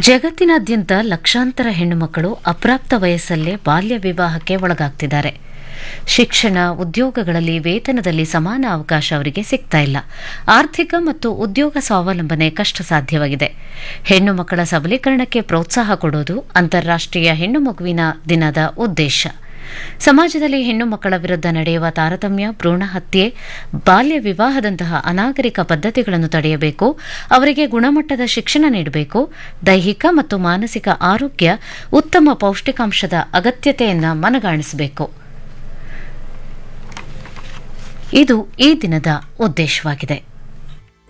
ಜಗತ್ತಿನಾದ್ಯಂತ ಲಕ್ಷಾಂತರ ಹೆಣ್ಣುಮಕ್ಕಳು ಅಪ್ರಾಪ್ತ ವಯಸ್ಸಲ್ಲೇ ಬಾಲ್ಯ ವಿವಾಹಕ್ಕೆ ಒಳಗಾಗ್ತಿದ್ದಾರೆ ಶಿಕ್ಷಣ ಉದ್ಯೋಗಗಳಲ್ಲಿ ವೇತನದಲ್ಲಿ ಸಮಾನ ಅವಕಾಶ ಅವರಿಗೆ ಸಿಗ್ತಾ ಇಲ್ಲ ಆರ್ಥಿಕ ಮತ್ತು ಉದ್ಯೋಗ ಸ್ವಾವಲಂಬನೆ ಕಷ್ಟ ಸಾಧ್ಯವಾಗಿದೆ ಹೆಣ್ಣು ಮಕ್ಕಳ ಸಬಲೀಕರಣಕ್ಕೆ ಪ್ರೋತ್ಸಾಹ ಕೊಡೋದು ಅಂತಾರಾಷ್ಟ್ರೀಯ ಹೆಣ್ಣು ಮಗುವಿನ ದಿನದ ಉದ್ದೇಶ ಸಮಾಜದಲ್ಲಿ ಹೆಣ್ಣು ಮಕ್ಕಳ ವಿರುದ್ಧ ನಡೆಯುವ ತಾರತಮ್ಯ ಭ್ರೂಣ ಹತ್ಯೆ ಬಾಲ್ಯ ವಿವಾಹದಂತಹ ಅನಾಗರಿಕ ಪದ್ಧತಿಗಳನ್ನು ತಡೆಯಬೇಕು ಅವರಿಗೆ ಗುಣಮಟ್ಟದ ಶಿಕ್ಷಣ ನೀಡಬೇಕು ದೈಹಿಕ ಮತ್ತು ಮಾನಸಿಕ ಆರೋಗ್ಯ ಉತ್ತಮ ಪೌಷ್ಟಿಕಾಂಶದ ಅಗತ್ಯತೆಯನ್ನು ಮನಗಾಣಿಸಬೇಕು ಇದು ಈ ದಿನದ ಉದ್ದೇಶವಾಗಿದೆ